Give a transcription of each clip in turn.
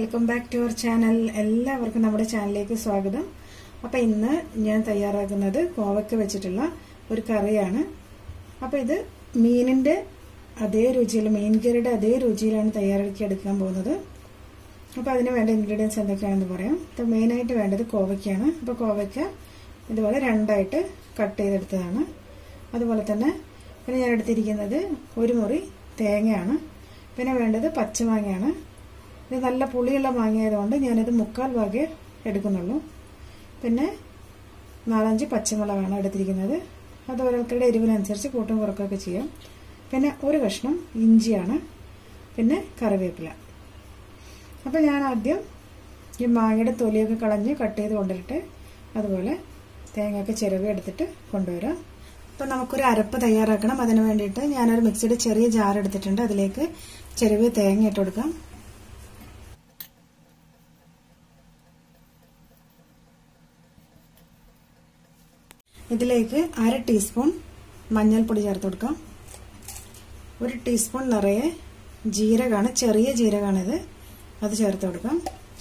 welcome back to our channel എല്ലാവർക്കും നമ്മുടെ ചാനലിലേക്ക് സ്വാഗതം അപ്പോൾ ഇന്ന് ഞാൻ തയ്യാറാക്കുന്നത് കോവക്ക വെച്ചിട്ടുള്ള ഒരു കറിയാണ് അപ്പോൾ ഇത് മീനിൻ്റെ അതേ രുചിയിൽ മീൻ കറിയുടെ അതേ രുചിയിലാണ് തയ്യാറാക്കി എടുക്കാൻ പോകുന്നത് അപ്പോൾ അതിന് വേണ്ട ഇൻഗ്രീഡിയൻസ് എന്തൊക്കെയാണെന്ന് പറയാം അപ്പോൾ മെയിനായിട്ട് വേണ്ടത് കോവയ്ക്കാണ് അപ്പോൾ കോവയ്ക്ക ഇതുപോലെ രണ്ടായിട്ട് കട്ട് ചെയ്തെടുത്തതാണ് അതുപോലെ തന്നെ പിന്നെ ഞാൻ എടുത്തിരിക്കുന്നത് ഒരു മുറി തേങ്ങയാണ് പിന്നെ വേണ്ടത് പച്ചമാങ്ങയാണ് ഇത് നല്ല പുളിയുള്ള മാങ്ങയായതുകൊണ്ട് ഞാനിത് മുക്കാൽ ഭാഗേ എടുക്കുന്നുള്ളൂ പിന്നെ നാലഞ്ച് പച്ചമുളകാണ് എടുത്തിരിക്കുന്നത് അത് ഓരോരുത്തരുടെ എരിവിനനുസരിച്ച് കൂട്ടും കുറക്കൊക്കെ ചെയ്യാം പിന്നെ ഒരു കഷ്ണം ഇഞ്ചിയാണ് പിന്നെ കറിവേപ്പില അപ്പോൾ ഞാൻ ആദ്യം ഈ മാങ്ങയുടെ തൊലിയൊക്കെ കളഞ്ഞ് കട്ട് ചെയ്ത് കൊണ്ടുവരട്ടെ അതുപോലെ തേങ്ങയൊക്കെ ചിരവി എടുത്തിട്ട് കൊണ്ടുവരാം അപ്പം നമുക്കൊരു അരപ്പ് തയ്യാറാക്കണം അതിന് വേണ്ടിയിട്ട് ഞാനൊരു മിക്സിയുടെ ചെറിയ ജാർ എടുത്തിട്ടുണ്ട് അതിലേക്ക് ചെറിയ തേങ്ങ ഇട്ട് കൊടുക്കാം ഇതിലേക്ക് അര ടീസ്പൂൺ മഞ്ഞൾപ്പൊടി ചേർത്ത് കൊടുക്കാം ഒരു ടീസ്പൂൺ നിറയെ ജീരകമാണ് ചെറിയ ജീരകമാണിത് അത് ചേർത്ത് കൊടുക്കാം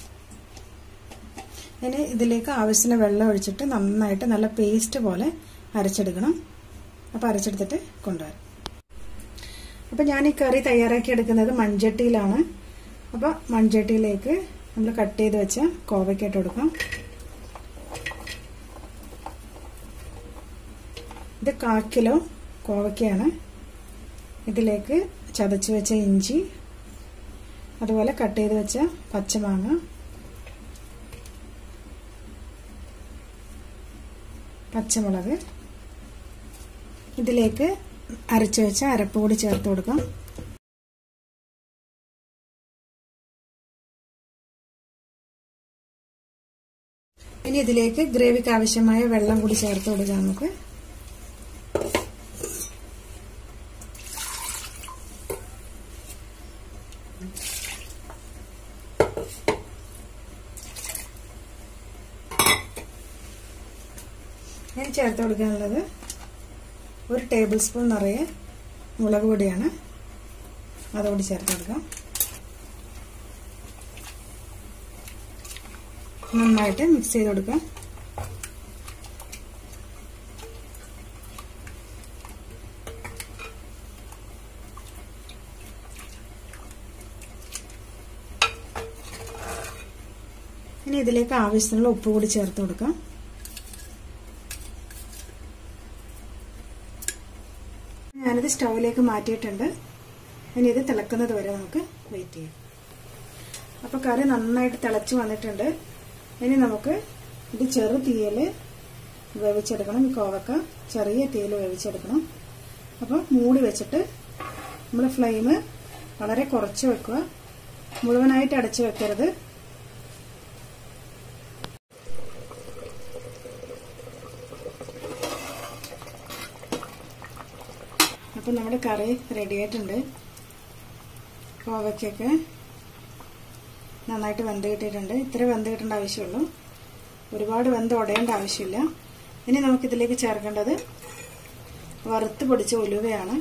ഇനി ഇതിലേക്ക് ആവശ്യത്തിന് വെള്ളം ഒഴിച്ചിട്ട് നന്നായിട്ട് നല്ല പേസ്റ്റ് പോലെ അരച്ചെടുക്കണം അപ്പോൾ അരച്ചെടുത്തിട്ട് കൊണ്ടുവരാം അപ്പോൾ ഞാൻ ഈ കറി തയ്യാറാക്കി എടുക്കുന്നത് മൺചട്ടിയിലാണ് അപ്പോൾ മൺചട്ടിയിലേക്ക് നമ്മൾ കട്ട് ചെയ്ത് വെച്ച കോവയ്ക്കിട്ട് കൊടുക്കാം ഇത് കാ കിലോ കോവയ്ക്കയാണ് ഇതിലേക്ക് ചതച്ച് വെച്ച ഇഞ്ചി അതുപോലെ കട്ട് ചെയ്ത് വെച്ച പച്ചമാങ്ങ പച്ചമുളക് ഇതിലേക്ക് അരച്ചു വെച്ച അരപ്പ് കൂടി ചേർത്ത് കൊടുക്കാം ഇനി ഇതിലേക്ക് ഗ്രേവിക്ക് ആവശ്യമായ വെള്ളം കൂടി ചേർത്ത് കൊടുക്കാം നമുക്ക് ഞാൻ ചേർത്ത് കൊടുക്കാനുള്ളത് ഒരു ടേബിൾ സ്പൂൺ നിറയെ മുളക് പൊടിയാണ് അതുകൂടി ചേർത്ത് കൊടുക്കാം നന്നായിട്ട് മിക്സ് ചെയ്ത് കൊടുക്കാം ഇനി ഇതിലേക്ക് ആവശ്യത്തിനുള്ള ഉപ്പ് കൂടി ചേർത്ത് കൊടുക്കാം ഞാനിത് സ്റ്റൗവിലേക്ക് മാറ്റിയിട്ടുണ്ട് ഇനി ഇത് തിളക്കുന്നത് വരെ നമുക്ക് വെയിറ്റ് ചെയ്യാം അപ്പോൾ കറി നന്നായിട്ട് തിളച്ച് വന്നിട്ടുണ്ട് ഇനി നമുക്ക് ഇത് ചെറു തീയിൽ വേവിച്ചെടുക്കണം ഈ കോവക്ക ചെറിയ തീയിൽ വേവിച്ചെടുക്കണം അപ്പോൾ മൂടി വെച്ചിട്ട് നമ്മൾ ഫ്ലെയിം വളരെ കുറച്ച് വെക്കുക മുഴുവനായിട്ട് അടച്ചു വെക്കരുത് അപ്പം നമ്മുടെ കറി റെഡി ആയിട്ടുണ്ട് കോവയ്ക്കൊക്കെ നന്നായിട്ട് വെന്ത് കിട്ടിയിട്ടുണ്ട് ഇത്ര വെന്ത് കിട്ടേണ്ട ആവശ്യമുള്ളൂ ഒരുപാട് വെന്ത് ഉടയേണ്ട ആവശ്യമില്ല ഇനി നമുക്കിതിലേക്ക് ചേർക്കേണ്ടത് വറുത്ത് പൊടിച്ച ഉലുവയാണ്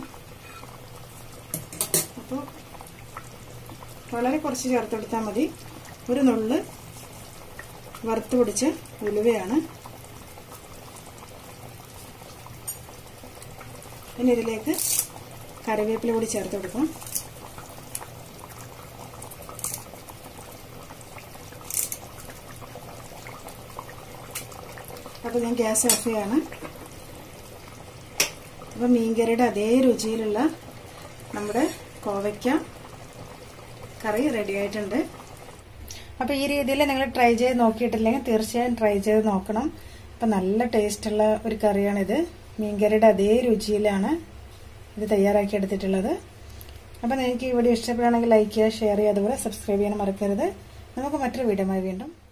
അപ്പോൾ വളരെ കുറച്ച് ചേർത്തെടുത്താൽ മതി ഒരു നുള്ള് വറുത്ത് പൊടിച്ച ഉലുവയാണ് പിന്നെ ഇതിലേക്ക് കറിവേപ്പില കൂടി ചേർത്ത് കൊടുക്കാം അപ്പോൾ ഞാൻ ഗ്യാസ് ഓഫ് ചെയ്യാണ് അപ്പോൾ മീൻകറിയുടെ അതേ രുചിയിലുള്ള നമ്മുടെ കോവയ്ക്ക കറി റെഡി ആയിട്ടുണ്ട് അപ്പോൾ ഈ രീതിയിൽ നിങ്ങൾ ട്രൈ ചെയ്ത് നോക്കിയിട്ടില്ലെങ്കിൽ തീർച്ചയായും ട്രൈ ചെയ്ത് നോക്കണം അപ്പം നല്ല ടേസ്റ്റുള്ള ഒരു കറിയാണിത് മീൻകറിയുടെ അതേ രുചിയിലാണ് ഇത് തയ്യാറാക്കി എടുത്തിട്ടുള്ളത് അപ്പോൾ നിങ്ങൾക്ക് ഈ വീഡിയോ ഇഷ്ടപ്പെടുകയാണെങ്കിൽ ലൈക്ക് ചെയ്യുക ഷെയർ ചെയ്യുക അതുപോലെ സബ്സ്ക്രൈബ് ചെയ്യാൻ മറക്കരുത് നമുക്ക് മറ്റൊരു വീഡിയോ വീണ്ടും